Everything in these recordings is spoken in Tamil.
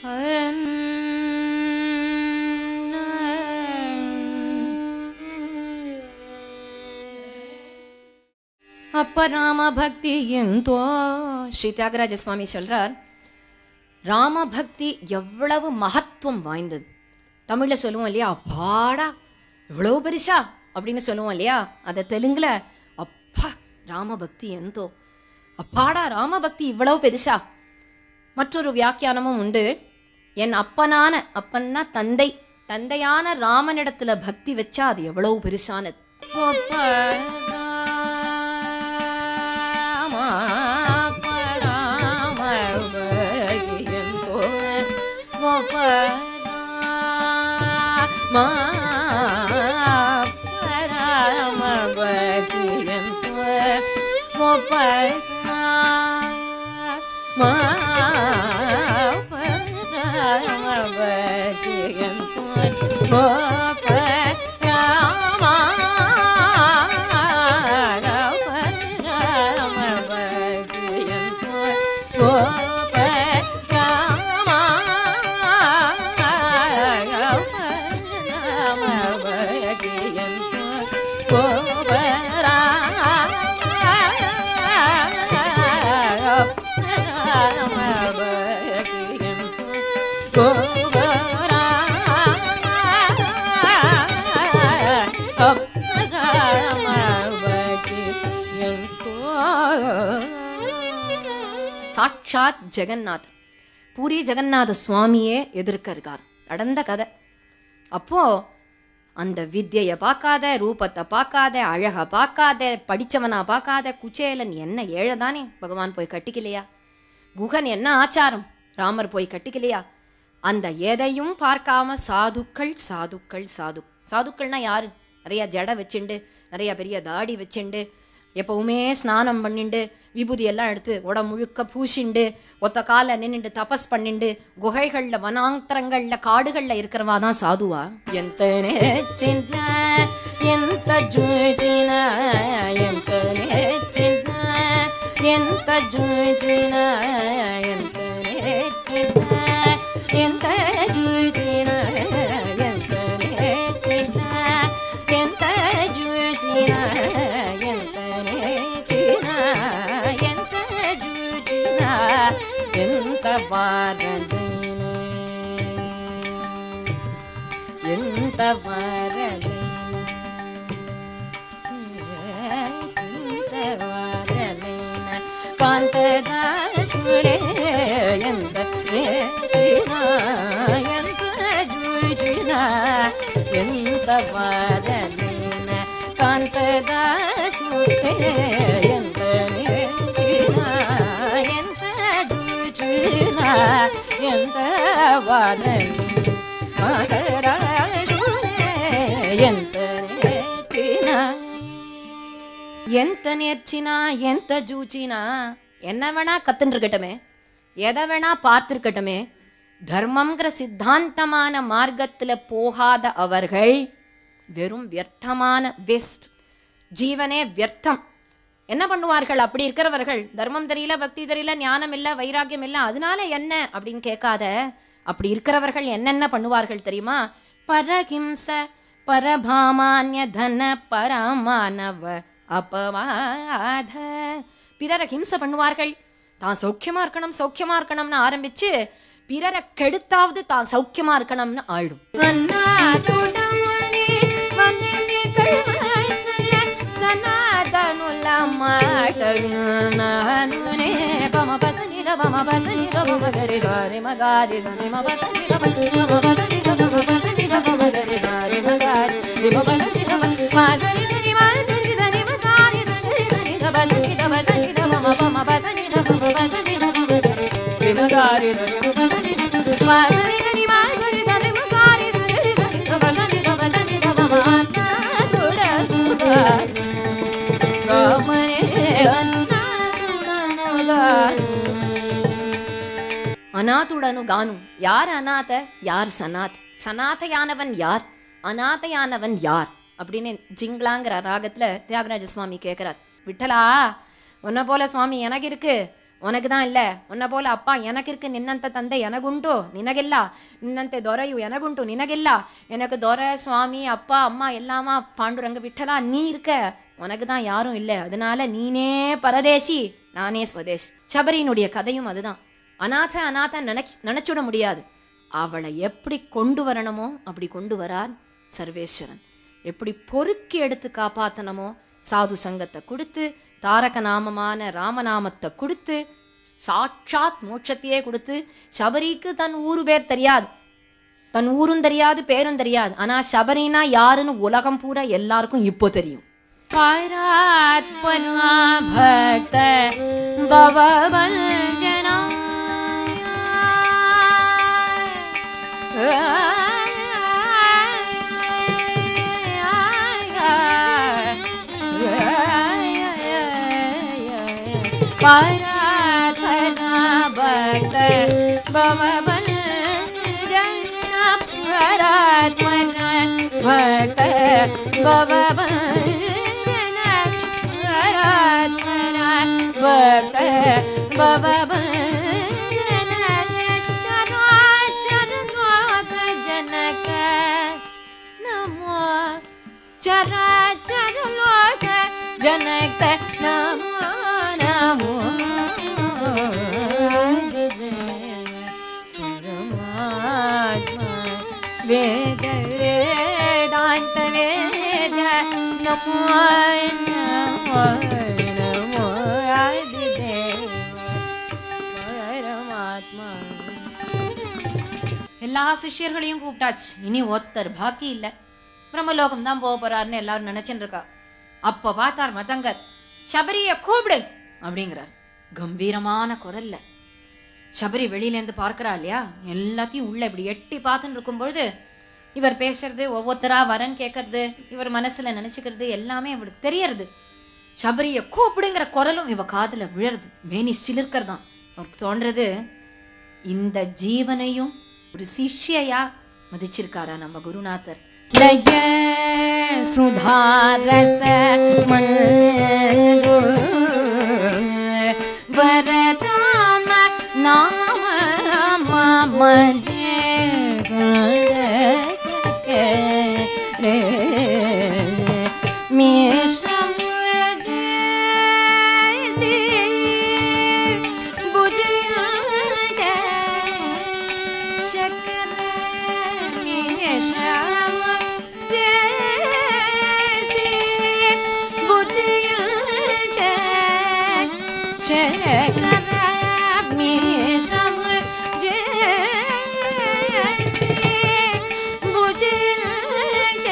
அப்ப ராம பக்தி எந்தோ ஸ்ரீ தியாகராஜ சுவாமி சொல்றார் ராம பக்தி எவ்வளவு மகத்துவம் வாய்ந்தது தமிழ்ல சொல்லுவோம் இல்லையா அப்பாடா இவ்வளவு பெருசா அப்படின்னு சொல்லுவோம் இல்லையா அதை தெலுங்குல அப்பா ராம பக்தி எந்தோ அப்பாடா ராம பக்தி இவ்வளவு பெருசா மற்றொரு வியாக்கியானமும் உண்டு என் அப்பனான அப்பன்னா தந்தை தந்தையான ராமனிடத்துல பக்தி வச்சா அது எவ்வளவு பெருசானது கோப்ப ராமா, பராம பகியந்தோ, கோப்ப ராமா, பராம பகியந்தோ, கோப்ப ராமா, பராம பகியந்தோ, கோப்ப ராமா, பராம பகியந்தோ, கோப்ப ராமா, பராம பகியந்தோ, கோப்ப ராமா, சாட்சாத் ஜெகநாத் பூரி ஜெகநாத சுவாமியே எதிர்க்க இருக்கார் நடந்த கதை அப்போ அந்த வித்யைய பார்க்காத ரூபத்தை பார்க்காத அழக பார்க்காத படிச்சவனா பார்க்காத குச்சேலன் என்ன ஏழதானே பகவான் போய் கட்டிக்கலையா குகன் என்ன ஆச்சாரம் ராமர் போய் கட்டிக்கலையா அந்த எதையும் பார்க்காம சாதுக்கள் சாதுக்கள் சாது சாதுக்கள்னா யாரு நிறைய ஜடை வச்சுண்டு நிறைய பெரிய தாடி வச்சுண்டு எப்பவுமே ஸ்நானம் பண்ணிண்டு விபூதி எல்லாம் எடுத்து உடம்பு முழுக்க பூசிண்டு ஒத்த கால நின்னுண்டு தபஸ் பண்ணிண்டு குகைகள்ல வனாந்தரங்கள்ல காடுகள்ல இருக்கிறவா தான் சாதுவா எந்த சின்ன எந்த ஜூஜின எந்த சின்ன எந்த ஜூஜின எந்த சின்ன எந்த ஜூஜின எந்த சின்ன எந்த ஜூஜின எந்த చిన్న ఎంత జూచిన ఎంత వారదైన ఎంత వారదైన ఎంత వారదైన కాంతదాసుడే ఎంత వేచిన ఎంత జూచిన ఎంత వారదైన కాంతదాసుడే ఎంత నేర్చిన ఎంత జూచిన ఎంత వారని మగరాజుడే ఎంత నేర్చిన ఎంత நேர்ச்சினா எந்த ஜூச்சினா என்ன வேணா கத்துன்னு இருக்கட்டுமே எதை வேணா பார்த்திருக்கட்டுமே தர்மங்கிற சித்தாந்தமான மார்க்கத்துல போகாத அவர்கள் வெறும் வியர்த்தமான வேஸ்ட் ஜீவனே வியர்த்தம் என்ன பண்ணுவார்கள் அப்படி இருக்கிறவர்கள் தர்மம் தெரியல பக்தி தெரியல ஞானம் இல்ல வைராக்கியம் இல்ல அதனால என்ன அப்படின்னு கேட்காத அப்படி இருக்கிறவர்கள் என்னென்ன பண்ணுவார்கள் தெரியுமா பரஹிம்ச பரபாமான்ய தன பரமானவ அபவாத பிறரை ஹிம்சை பண்ணுவார்கள் தான் சௌக்கியமா இருக்கணும் சௌக்கியமா இருக்கணும்னு ஆரம்பிச்சு பிறரை கெடுத்தாவது தான் சௌக்கியமா இருக்கணும்னு ஆயிடும் సనాతనుల మాట విన్నానునే పమ పసని పమ పసని పమ గరి సారి మగారి సని మ పసని పమ పమ పసని పమ పసని పమ గరి సారి మగారి రి మ పసని పమ మా సరి ని మా గరి సని మగారి సని సని ద పసని ద పసని ద పమ పమ పసని ద పమ పసని ద పమ గరి రి మగారి సని మ పసని మా సరి ని మా గరి సని మగారి సని సని ద పసని ద పసని ద పమ అన్నా తుడ తుడ ராமனே அநாதுடனு கானு யார் அநாத யார் சனாத் சனாதையானவன் யார் அநாதையானவன் யார் அப்படின்னு ஜிங்லாங்கிற ராகத்துல தியாகராஜ சுவாமி கேட்கிறார் விட்டலா உன்னை போல சுவாமி எனக்கு இருக்கு உனக்கு தான் இல்ல உன்னை போல அப்பா எனக்கு இருக்கு ನಿನ್ನಂತ ತಂದೆ ಎನಗುಂಟು ನಿನಗೆಲ್ಲ ನಿನ್ನಂತೆ ದೊರೆಯು ಎನಗುಂಟು ನಿನಗೆಲ್ಲ எனக்கு ದೊರೆ சுவாமி அப்பா அம்மா எல்லாமா பாண்டுரங்க விட்டலா நீ இருக்க உனக்கு தான் யாரும் இல்லை அதனால நீனே பரதேசி நானே ஸ்வதேஷ் சபரியினுடைய கதையும் அதுதான் அநாத அநாத நினைச் நினைச்சுட முடியாது அவளை எப்படி கொண்டு வரணுமோ அப்படி கொண்டு வரார் சர்வேஸ்வரன் எப்படி பொறுக்கி எடுத்து காப்பாத்தனமோ சாது சங்கத்தை கொடுத்து தாரக நாமமான ராமநாமத்தை கொடுத்து சாட்சாத் மோட்சத்தையே கொடுத்து சபரிக்கு தன் ஊரு பேர் தெரியாது தன் ஊரும் தெரியாது பேரும் தெரியாது ஆனா சபரினா யாருன்னு உலகம் பூரா எல்லாருக்கும் இப்போ தெரியும் பராத்பனா பக்த பவபஞ்சனா பராத்பனா பக்த பவபஞ்சனா பராத்மனா பக்த பவபஞ்சனா பராத்மனா பக்த பவபஞ்சனா चराचर लोक जनक नमो चराचर लोक जनक नमो नमो परमात्मा वेद वेदान्त वेद नमो नमो नमो आदिदेव பரமாத்மா எல்லா சிஷ்யர்களையும் கூப்பிட்டாச்சு இனி ஒருத்தர் பாக்கி இல்ல பிரம்மலோகம் தான் போக போறாருன்னு எல்லாரும் நினைச்சுட்டு இருக்கா அப்ப பார்த்தார் மதங்கர் சபரிய கூப்பிடு அப்படிங்கிறார் கம்பீரமான குரல்ல சபரி வெளியில இருந்து பார்க்கறா இல்லையா எல்லாத்தையும் உள்ள இப்படி எட்டி பார்த்துட்டு இருக்கும் பொழுது இவர் பேசுறது ஒவ்வொருத்தரா வரன் கேட்கறது இவர் மனசுல நினைச்சுக்கிறது எல்லாமே இவருக்கு தெரியறது சபரிய கூப்பிடுங்கிற குரலும் இவ காதுல விழறது மேனி சிலிர்க்கறதாம் அவருக்கு தோன்றது இந்த ஜீவனையும் ஒரு சிஷ்யையா மதிச்சிருக்காரா நம்ம குருநாதர் லய சுதாரச மல்கு வரதாம நாம மமனே ரே மிஷ்ரம் ஜெயசி புஜய चक्र में श्याम जैसे बुझिया चक्र में श्याम जैसे बुझिया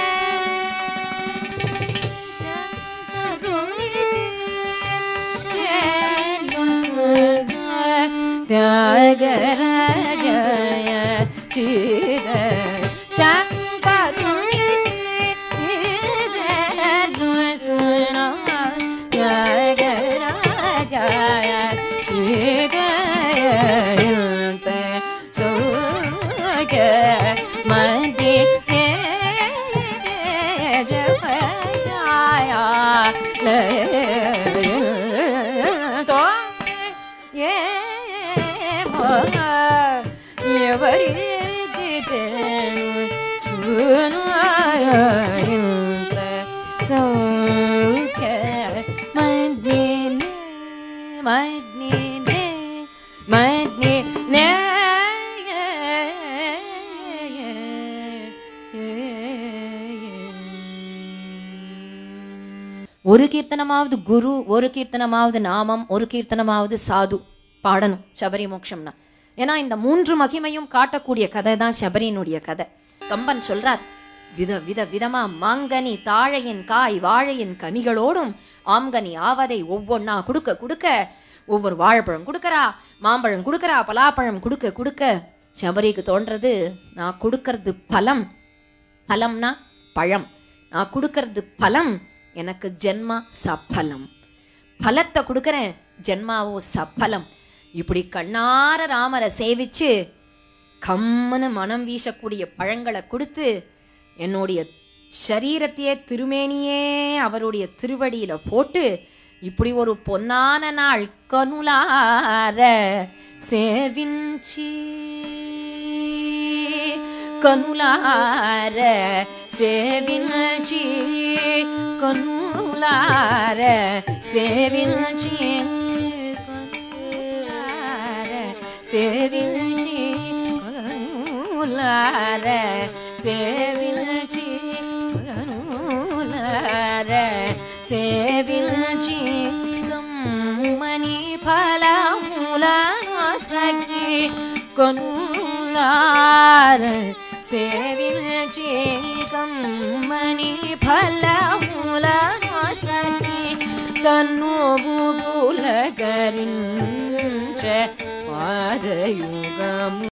त्यागराजय चिद त्यागराजय चिद सौग मदे जप जाया तो ఏ ఎవరి సౌఖ్య మగ్ని మగ్ని మగ్ని ஒரு கீர்த்தனமாவது குரு ஒரு கீர்த்தனமாவது நாமம் ஒரு கீர்த்தனமாவது சாது பாடணும் சபரி மோட்சம்னா ஏன்னா இந்த மூன்று மகிமையும் காட்டக்கூடிய கதை தான் சபரியினுடைய கதை கம்பன் சொல்றார் வித வித விதமா மாங்கனி தாழையின் காய் வாழையின் கனிகளோடும் ஆம்கனி ஆவதை ஒவ்வொன்னா கொடுக்க கொடுக்க ஒவ்வொரு வாழைப்பழம் கொடுக்கறா மாம்பழம் கொடுக்கறா பலாப்பழம் கொடுக்க கொடுக்க சபரிக்கு தோன்றது நான் கொடுக்கறது பலம் பலம்னா பழம் நான் கொடுக்கறது பலம் எனக்கு ஜென்மா சப்பலம் பலத்தை கொடுக்கறேன் ஜென்மாவோ சப்பலம் இப்படி கண்ணார ராமரை சேவிச்சு கம்முன்னு மனம் வீசக்கூடிய பழங்களை கொடுத்து என்னுடைய சரீரத்தையே திருமேனியே அவருடைய திருவடியில போட்டு இப்படி ஒரு பொன்னான நாள் கனுலார సేవించి కనులార సేవించి కనులార సేవించి కనులార సేవించి కనులార సేవించి కనులార సేవించి గమ్మని ఫలముల సఖి కొనులార సేవించి గమ్మని ఫలముల సఖి తన్ను బుగుల కరించ పాదయుగము